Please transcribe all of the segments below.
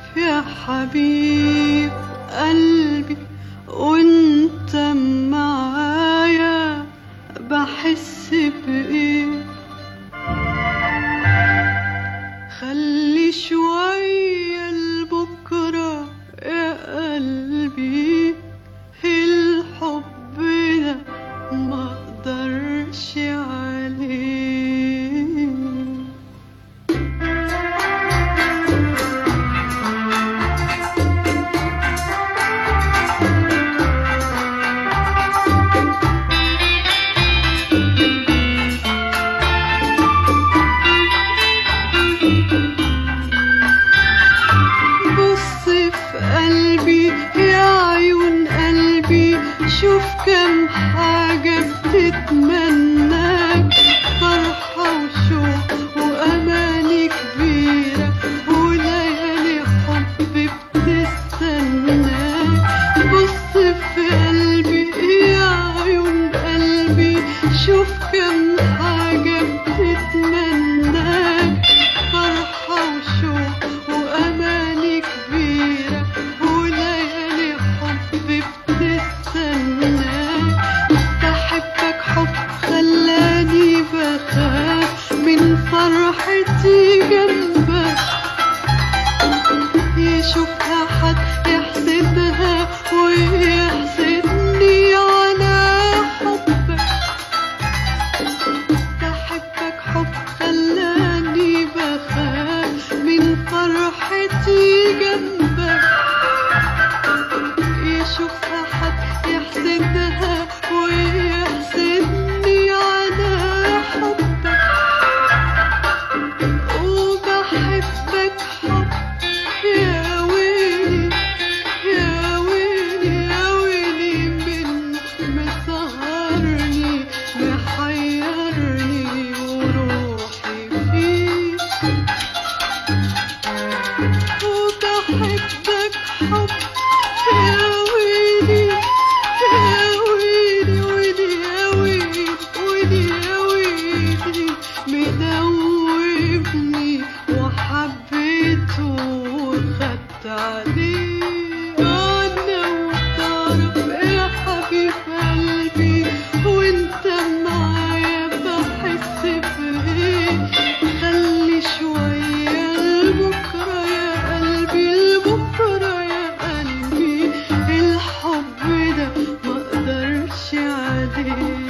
يا حبيب قلبي وانت معايا بحس بإيه خلي شوية لبكرة يا قلبي الحب ده ما اقدرش عليه بص في قلبي يا عيون قلبي شوف كم حاجة بتتمناك فرحة وشوق وأماني كبيرة وليالي حب بتستناك بص في قلبي يا عيون قلبي شوف كم حاجة بتتمناك فرحة وشوق وأماني كبيرة وليالي حب بتستناك بحبك حب خلاني بخاف من فرحتي جنبك يشوفها حد يحسدها ويحسدني على حبك بحبك حب خلاني بخاف من فرحتي جنبك يشوفها حد يحسدها ويحسدني على حبك وبحبك حب يا ويلي يا ويلي يا ويلي من مسهرني محيرني وروحي فيك وبحبك حب يا ويلي يا ويلي ويلي يا ويلي ويلي يا ويلي مدوبني وحبيته وخدت عليه انا وتعرف يا حبيب قلبي وانت معايا بحس بايه خلي شوية لبكرة يا قلبي لبكرة يا قلبي الحب ده مقدرش عليه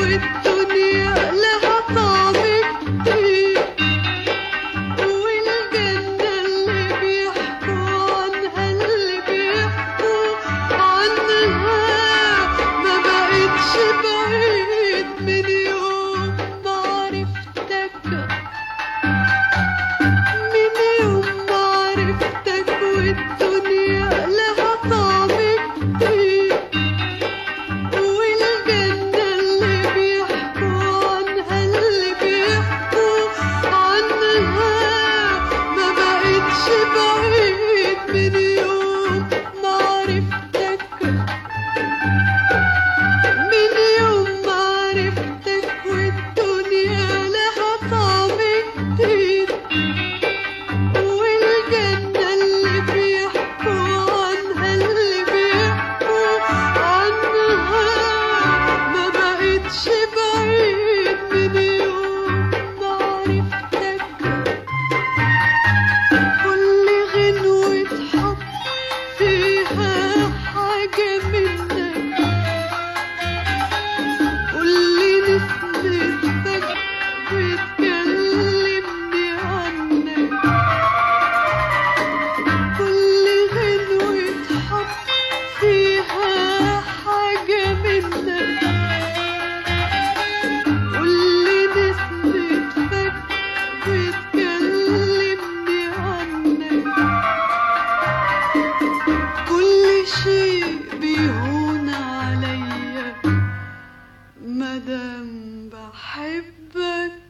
والدنيا لها طعم جديد والجنة اللي بيحكوا عنها اللي بيحكوا عنها ما بقتش بعيد من يوم ما عرفتك من يوم ما عرفتك والدنيا لها طعم جديد والجنة اللي بيحكوا عنها اللي بيحكوا عنها ما بقتش بعيد من يوم ما عرفتك من يوم ما عرفتك والدنيا لها طعم جديد والجنة اللي بيحكوا عنها اللي بيحكوا عنها ما بقتش بعيد من يوم ما عرفتك كل غنوة حب فيها حاجة منك كل نسمتك بتكلمني عنك كل غنوة حب فيها حاجة منك كل نسمتك بتكلمني عنك كل شيء بيهون عليا مادام بحبك